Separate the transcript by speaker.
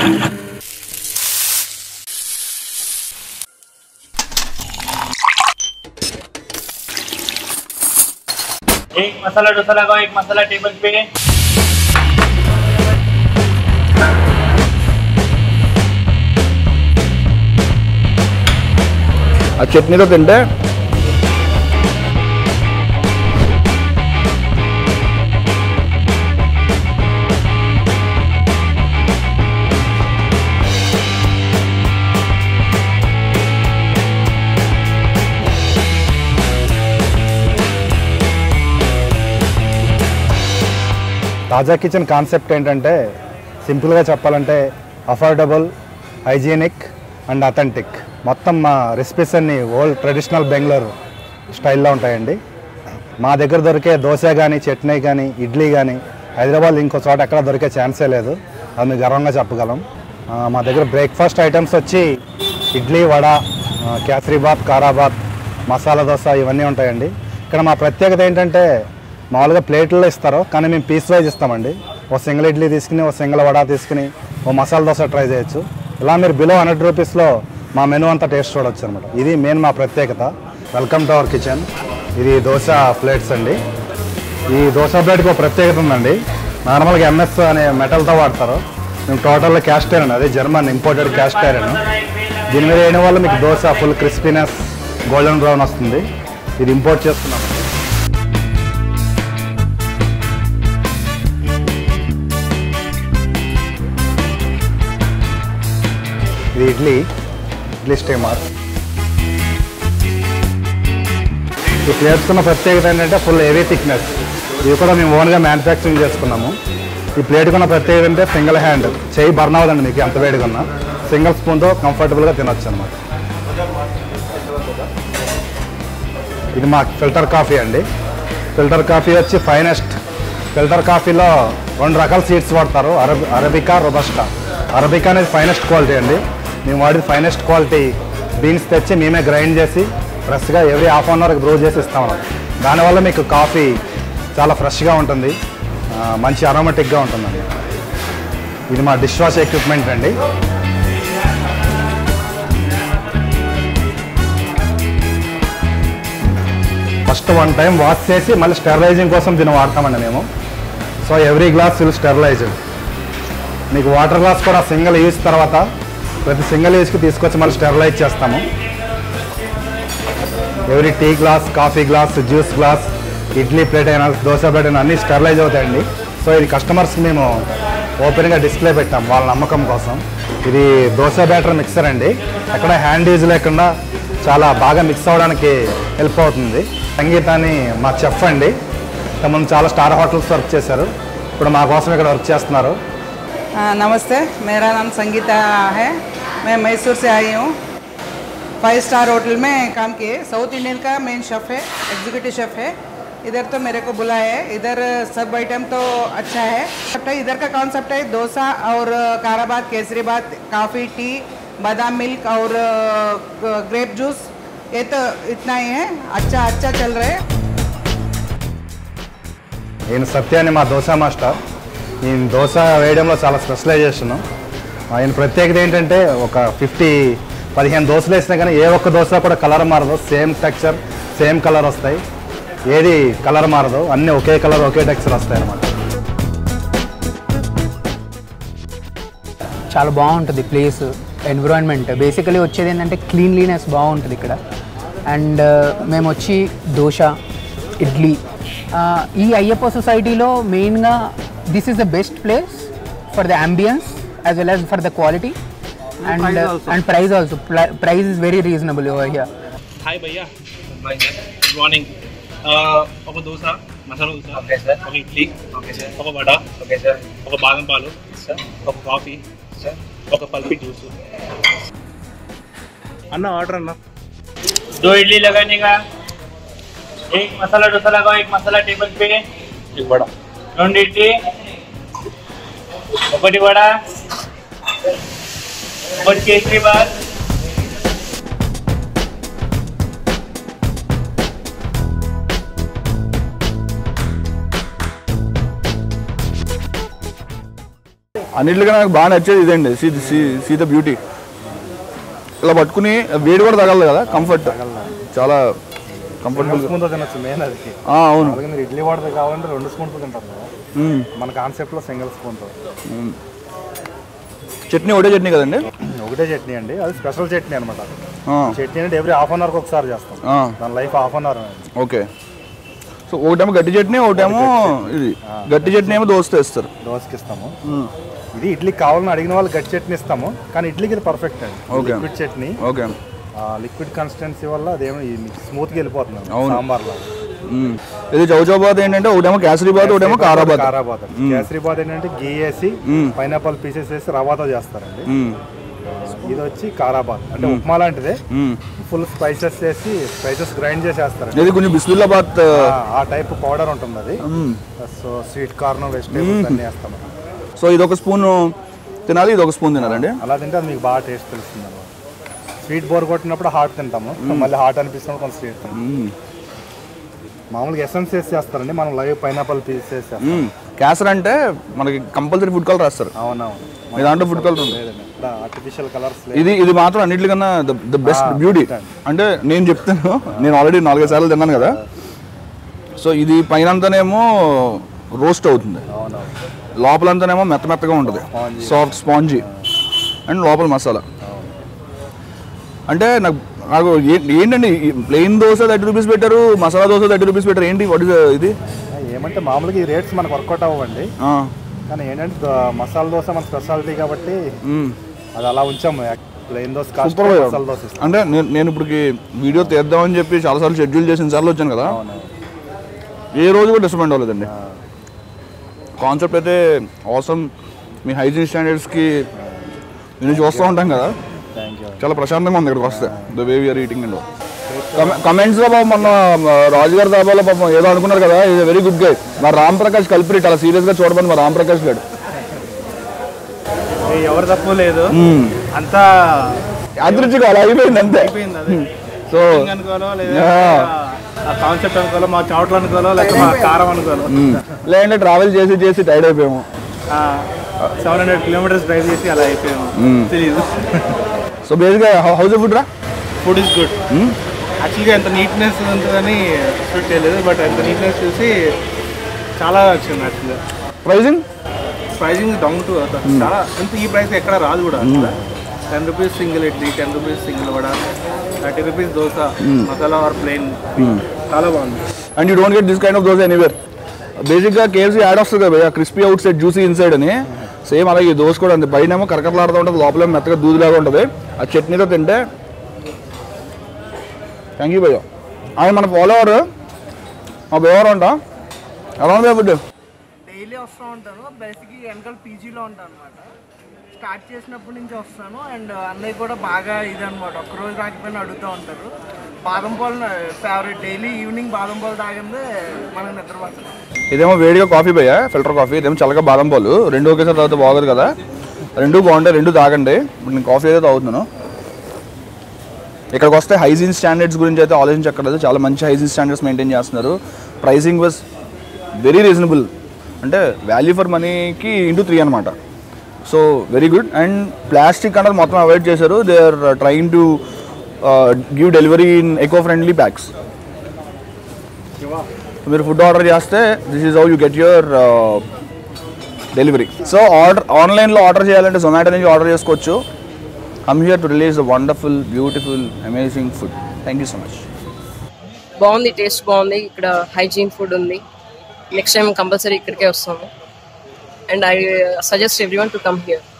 Speaker 1: एक मसाला डोसा लगाओ एक मसाला टेबल पे
Speaker 2: ఆ చట్నీతో తింటే తాజా కిచెన్ కాన్సెప్ట్ ఏంటంటే సింపుల్గా చెప్పాలంటే అఫోర్డబుల్ హైజీనిక్ అండ్ అథెంటిక్ మొత్తం మా రెసిపీస్ అన్ని ఓల్డ్ ట్రెడిషనల్ బెంగళూరు స్టైల్లో ఉంటాయండి మా దగ్గర దొరికే దోశ కానీ చట్నీ కానీ ఇడ్లీ కానీ హైదరాబాద్ ఇంకో చోట ఎక్కడ దొరికే ఛాన్సే లేదు అది మేము గర్వంగా చెప్పగలం ఆ, మా దగ్గర బ్రేక్ఫాస్ట్ ఐటమ్స్ వచ్చి ఇడ్లీ వడ ఆ, కేసరీబాత్ కారాబాత్ మసాలా దోశ ఇవన్నీ ఉంటాయండి ఇక్కడ మా ప్రత్యేకత ఏంటంటే మామూలుగా ప్లేట్లో ఇస్తారు కానీ మేము పీస్ వైజ్ ఇస్తామండి ఓ సింగిల్ ఇడ్లీ తీసుకుని ఓ సింగిల్ వడ తీసుకుని ఓ మసాలా దోశ ట్రై చేయొచ్చు ఇలా మీరు బిలో హండ్రెడ్ రూపీస్లో మా మెనూ అంతా టేస్ట్ చూడొచ్చు అనమాట ఇది మెయిన్ మా ప్రత్యేకత వెల్కమ్ టు అవర్ కిచెన్ ఇది దోశ ప్లేట్స్ అండి ఈ దోశ ప్లేట్కి ఒక ప్రత్యేకత ఉందండి నార్మల్గా ఎంఎస్ అనే మెటల్తో వాడతారు మేము టోటల్గా క్యాస్ట్ ఐరన్ అదే జర్మన్ ఇంపోర్టెడ్ క్యాస్ట్ ఐరన్ దీని మీద వేయడం వల్ల మీకు dosa full crispiness golden brown వస్తుంది ఇది ఇంపోర్ట్ చేస్తున్నాం ఇది ఇడ్లీ ఇడ్లీ స్టీమర్ ఈ ప్లేట్స్ ఉన్న ప్రత్యేకత ఏంటంటే ఫుల్ హెవీ థిక్నెస్ ఇవి కూడా మేము ఓన్గా మ్యానుఫ్యాక్చరింగ్ చేసుకున్నాము ఈ ప్లేట్కి ఉన్న ప్రత్యేకత అంటే సింగిల్ హ్యాండ్ చేయి బర్న్ అవ్వదండి మీకు ఎంత వేడిగా ఉన్నా సింగిల్ స్పూన్తో కంఫర్టబుల్గా తినొచ్చు అనమాట ఇది మా ఫిల్టర్ కాఫీ అండి ఫిల్టర్ కాఫీ వచ్చి ఫైనెస్ట్ ఫిల్టర్ కాఫీలో రెండు రకాల సీడ్స్ వాడతారు అరబ్ అరబికా రొబస్టా అరబికా అనేది ఫైనెస్ట్ క్వాలిటీ అండి మేము వాడేది ఫైనెస్ట్ క్వాలిటీ బీన్స్ తెచ్చి మేమే గ్రైండ్ చేసి ఫ్రెష్గా ఎవ్రీ హాఫ్ అన్ అవర్కి బ్రూ చేసి ఇస్తాం అన్నమాట దానివల్ల మీకు కాఫీ చాలా ఫ్రెష్గా ఉంటుంది ఆ, మంచి అరోమేటిక్గా ఉంటుందండి ఇది మా డిష్ వాష్ ఎక్విప్మెంట్ అండి ఫస్ట్ వన్ టైం వాష్ చేసి మళ్ళీ స్టెరిలైజింగ్ కోసం దీన్ని వాడతామండి మేము so every glass will sterilised మీకు వాటర్ గ్లాస్ కూడా సింగిల్ యూజ్ తర్వాత ప్రతి సింగిల్ యూజ్కి తీసుకొచ్చి మళ్ళీ స్టెరిలైజ్ చేస్తాము every tea glass coffee glass juice glass idli plate అయినా దోశ ప్లేట్ అయినా అన్నీ స్టెరిలైజ్ అవుతాయండి సో ఇది కస్టమర్స్కి మేము ఓపెన్గా డిస్ప్లే పెట్టాం వాళ్ళ నమ్మకం కోసం ఇది దోశ బ్యాటర్ మిక్సర్ అండి ఎక్కడ హ్యాండ్ యూజ్ లేకుండా చాలా బాగా మిక్స్ అవ్వడానికి హెల్ప్ అవుతుంది సంగీతాన్ని మా చెఫ్ అండి ఇంతకుముందు చాలా స్టార్ హోటల్స్ వర్క్ చేశారు ఇప్పుడు మా కోసం ఇక్కడ వర్క్ చేస్తున్నారు
Speaker 3: हाँ, नमस्ते मेरा नाम संगीता है मैं मैसूर से आई हूँ फाइव स्टार होटल में काम किए साउथ इंडियन का मेन शेफ़ है एग्जीक्यूटिव शेफ़ है इधर तो मेरे को बुलाया है इधर सब आइटम तो अच्छा है Concept है, इधर का कॉन्सेप्ट है डोसा और काराबाद केसरी बात काफ़ी टी बादाम मिल्क और ग्रेप जूस ये तो इतना ही है अच्छा अच्छा चल रहा है
Speaker 2: ఈయన సత్యాన్ని మా దోశ మాస్టర్ ఈయన దోశ వేయడంలో చాలా స్పెషలైజేషన్ ఆయన ప్రత్యేకత ఏంటంటే ఒక ఫిఫ్టీ పదిహేను దోశలు వేసినా కానీ ఏ ఒక్క దోశ కూడా కలర్ మారదు సేమ్ టెక్స్చర్ సేమ్ కలర్ వస్తాయి ఏది కలర్ మారదు అన్నీ ఒకే కలర్ ఒకే టెక్స్చర్ వస్తాయి అన్నమాట
Speaker 4: చాలా బాగుంటుంది ప్లేస్ ఎన్విరాన్మెంట్ బేసికలీ వచ్చేది ఏంటంటే క్లీన్లీనెస్ బాగుంటుంది ఇక్కడ అండ్ మేము వచ్చి దోశ ఇడ్లీ ఆ, ఈ అయ్యప్ప సొసైటీలో మెయిన్గా this is the best place for the ambience as well as for the quality and and price also price is very reasonable over here
Speaker 1: hi భయ్యా గుడ్ మార్నింగ్ ఒక దోశ మసాలా దోశ
Speaker 5: ఓకే సార్
Speaker 1: ఒక ఇడ్లీ
Speaker 5: ఓకే సార్
Speaker 1: ఒక vada
Speaker 5: okay sir
Speaker 1: ఒక బాదం పాలు
Speaker 5: sir
Speaker 1: ఒక coffee
Speaker 5: sir
Speaker 1: ఒక pulpy juice అన్న ఆర్డర్ అన్న दो इडली लगाने का एक मसाला डोसा लगाओ एक मसाला टेबल पे एक वड़ा రెండు ఇడ్లీ ఒకటి వడ ఒకటి కేసరి బాత్
Speaker 5: అన్నిటికన్నా నాకు బాగా నచ్చేది ఇదండి see see see the beauty ఇలా పట్టుకుని వేడి కూడా తగలదు కదా కంఫర్ట్ చాలా కంఫర్టబుల్
Speaker 2: స్పూన్తో తినొచ్చు మెయిన్ అది
Speaker 5: అవును
Speaker 2: అలాగే మీరు ఇడ్లీ వాడితే కావాలంటే రెండు స్పూన్తో తింటారు కదా
Speaker 5: మ్మ్.
Speaker 2: మన కాన్సెప్ట్లో సింగిల్ స్పూన్తో
Speaker 5: చట్నీ ఒకటే చట్నీ కదండి
Speaker 2: ఒకటే చట్నీ అండి అది స్పెషల్ చట్నీ అనమాట
Speaker 5: ఆ,
Speaker 2: చట్నీ అంటే ఎవ్రీ హాఫ్ అన్ అవర్కి ఒకసారి చేస్తాం
Speaker 5: ఆ,
Speaker 2: దాని life half an hour
Speaker 5: okay so ఒకటేమో గట్టి చట్నీ ఒకటేమో ఇది గట్టి చట్నీ ఏమో దోశతో ఇస్తారు
Speaker 2: దోశకి ఇస్తాము ఇది ఇడ్లీకి కావాలని అడిగిన వాళ్ళు గట్టి చట్నీ ఇస్తాము కానీ ఇడ్లీకి ఇది పర్ఫెక్ట్ అండి
Speaker 5: Okay.
Speaker 2: Liquid chutney
Speaker 5: okay
Speaker 2: liquid consistency వల్ల అదేమో స్మూత్గా వెళ్ళిపోతుంది
Speaker 5: అవును.
Speaker 2: సాంబార్లో
Speaker 5: మ్మ్. ఇది చౌచౌబాద్ ఏంటంటే ఒకటేమో కేసరీబాద్ ఒకటేమో కారాబాద్
Speaker 2: కారాబాద్ కేసరీబాద్ ఏంటంటే గీ వేసి
Speaker 5: మ్మ్.
Speaker 2: పైనాపల్ పీసెస్ వేసి రవాతో చేస్తారండి
Speaker 5: మ్మ్.
Speaker 2: ఇది వచ్చి కారాబాద్ అంటే ఉప్మా లాంటిదే
Speaker 5: మ్మ్.
Speaker 2: ఫుల్ స్పైసెస్ వేసి స్పైసెస్ గ్రైండ్ చేసేస్తారండి
Speaker 5: ఇది కొంచెం బిస్మిల్లాబాద్
Speaker 2: ఆ, ఆ టైప్ పౌడర్ ఉంటుంది అది
Speaker 5: మ్మ్.
Speaker 2: సో స్వీట్ కార్న్ వెజిటేబుల్స్ అన్ని వేస్తాం
Speaker 5: సో ఇది ఒక స్పూన్ తినాలి ఇది ఒక స్పూన్ తినాలండి
Speaker 2: అలా తింటే అది మీకు బాగా టేస్ట్ తెలుస్తుంది అన్నమాట స్వీట్ బోర్ కొట్టినప్పుడు హాట్ తింటాము మళ్ళీ హాట్ అనిపిస్తున్నప్పుడు కొంచెం స్వీట్ తింటాం
Speaker 5: మ్మ్.
Speaker 2: మామూలుగా ఎసెన్స్ వేసి చేస్తారండి మనం లైవ్ పైనాపల్ పీస్ చేస్తాం
Speaker 5: మ్మ్. కేసర్ అంటే మనకి కంపల్సరీ ఫుడ్ కలర్ రాస్తారు
Speaker 2: అవునవును
Speaker 5: మీ దాంట్లో ఫుడ్ కలర్ ఉంది
Speaker 2: లేదండి ఇక్కడ ఆర్టిఫిషియల్ కలర్స్
Speaker 5: ఇది ఇది మాత్రం అన్నిటికన్నా the best
Speaker 2: Ah,
Speaker 5: beauty
Speaker 2: understand.
Speaker 5: అంటే నేను చెప్తాను నేను ఆల్రెడీ నాలుగైదు సార్లు తిన్నాను కదా సో ఇది పైన అంతానేమో రోస్ట్ అవుతుంది
Speaker 2: అవునవును
Speaker 5: లోపలంతానేమో మెత్త మెత్తగా ఉంటుంది
Speaker 2: Spongy.
Speaker 5: సాఫ్ట్ స్పాంజీ అండ్ లోపల మసాలా అంటే నాకు నాకు ఏ- ఏంటండి ప్లెయిన్ దోశ థర్టీ రూపీస్ పెట్టారు మసాలా దోశ థర్టీ రూపీస్ పెట్టారు ఏంటి వాట్ ఇస్ ఇది
Speaker 2: ఏమంటే మామూలుగా ఈ రేట్స్ మనకు వర్కౌట్ అవ్వండి
Speaker 5: ఆ,
Speaker 2: కానీ ఏంటంటే దో- మసాలా దోశ మన స్పెషాలిటీ కాబట్టి
Speaker 5: మ్మ్.
Speaker 2: అది అలా ఉంచాము ప్లెయిన్ దోశ కాస్ట్
Speaker 5: సూపర్ గా
Speaker 2: మసాలా దోశ ఇస్తాం
Speaker 5: అంటే నేను నేను ఇప్పటికి వీడియో తీద్దామని చెప్పి చాలాసార్లు షెడ్యూల్ చేసిన సార్లు వచ్చాను కదా
Speaker 2: అవునవును
Speaker 5: ఏ రోజు కూడా డిసప్పాయింట్ అవ్వలేదండి కాన్సెప్ట్ అయితే అవసరం మీ హైజీన్ స్టాండర్డ్స్కి నేను చూస్తూ ఉంటాం కదా
Speaker 2: థ్యాంక్ యూ
Speaker 5: చాలా ప్రశాంతంగా ఉంది ఇక్కడికి వస్తే the way we are eating and comments లో పాపం మొన్న రాజుగారి దాబాలో పాపం ఏదో అనుకున్నారు కదా ఇది వెరీ గుడ్ గైడ్ మా రామ్ ప్రకాష్ కలిపి చాలా సీరియస్ గా చూడమని మా రామ్ ప్రకాష్ గారు
Speaker 6: ఎవరు తప్పు లేదు అంతా
Speaker 5: అదృష్టిగా అలా అయిపోయింది అంతే
Speaker 6: అయిపోయింది అది
Speaker 5: సో
Speaker 6: Cooking అనుకోవాలో లేదా ఆ కాన్సెప్ట్ అనుకోవాలో మా చోట్ల అనుకోవాలో లేక మా కారం అనుకోవాలో
Speaker 5: లేదంటే ట్రావెల్ చేసి చేసి టైర్డ్ అయిపోయాము
Speaker 6: సెవెన్ హండ్రెడ్ కిలోమీటర్స్ డ్రైవ్ చేసి అలా అయిపోయాము తెలియదు
Speaker 5: సో బేసిక్గా house food raw
Speaker 6: food is good యాక్చువల్గా ఎంత నీట్నెస్ ఉంటుందని ఎక్స్పెక్ట్ చేయలేదు బట్ ఎంత నీట్నెస్ చూసి చాలా వచ్చింది యాక్చువల్గా
Speaker 5: ప్రైజింగ్
Speaker 6: ప్రైజింగ్ డౌన్ టు చాలా అంత ఈ ప్రైస్ ఎక్కడ రాదు కూడా ten rupees single idli ten rupees single vada thirty rupees dosa masala or plain చాలా బాగుంది
Speaker 5: and you don't get this kind of dosa anywhere బేసిక్గా కేఎఫ్సీ యాడ్ వస్తుంది కదా crispy outside juicy inside అని సేమ్ అలాగే ఈ దోశ కూడా అంతే పైన ఏమో కరకరలాడుతూ ఉంటుంది లోపల మెత్తగా దూదిలాగా ఉంటుంది ఆ చట్నీతో తింటే థ్యాంక్ యూ భయ్య ఆయన మన ఫాలోవర్ మా బేవర్ అంట ఎలా ఉంది ఫుడ్
Speaker 7: డైలీ వస్తూ ఉంటాను బేసిక్గా వెనకాల పీజీలో ఉంటాను అనమాట స్టార్ట్ చేసినప్పటి నుంచి వస్తాను అండ్ అన్నయ్య కూడా బాగా ఇదనమాట ఒక్కరోజు రాకపోయినా అడుగుతూ ఉంటారు బాదం పాలు ఫేవరెట్ డైలీ ఈవినింగ్ బాదం పాలు తాగిందే మనకు నిద్రపోతుంది
Speaker 5: ఇదేమో వేడిగా కాఫీ భయ్య ఫిల్టర్ కాఫీ ఇదేమో చల్లగా బాదం పాలు రెండు ఒకేసారి తాగితే బాగోదు కదా రెండు బాగుంటాయి రెండు తాగండి ఇప్పుడు నేను కాఫీ అయితే తాగుతున్నాను ఇక్కడికి వస్తే హైజీన్ స్టాండర్డ్స్ గురించి అయితే ఆలోచించక్కర్లేదు చాలా మంచి హైజీన్ స్టాండర్డ్స్ మెయింటైన్ చేస్తున్నారు ప్రైసింగ్ వాజ్ వెరీ రీజనబుల్ అంటే వాల్యూ ఫర్ మనీకి ఇంటూ త్రీ అనమాట so very good and plastic అనేది మొత్తం అవాయిడ్ చేశారు they are trying to give delivery in eco friendly packs మీరు ఫుడ్ ఆర్డర్ చేస్తే this is how you get your delivery so order ఆన్లైన్లో order చేయాలంటే జొమాటో నుంచి ఆర్డర్ చేసుకోవచ్చు come here to release the wonderful beautiful amazing food thank you so much
Speaker 8: బాగుంది taste బాగుంది ఇక్కడ hygiene food ఉంది నెక్స్ట్ టైం కంపల్సరీ ఇక్కడికే వస్తాము and I suggest everyone to come here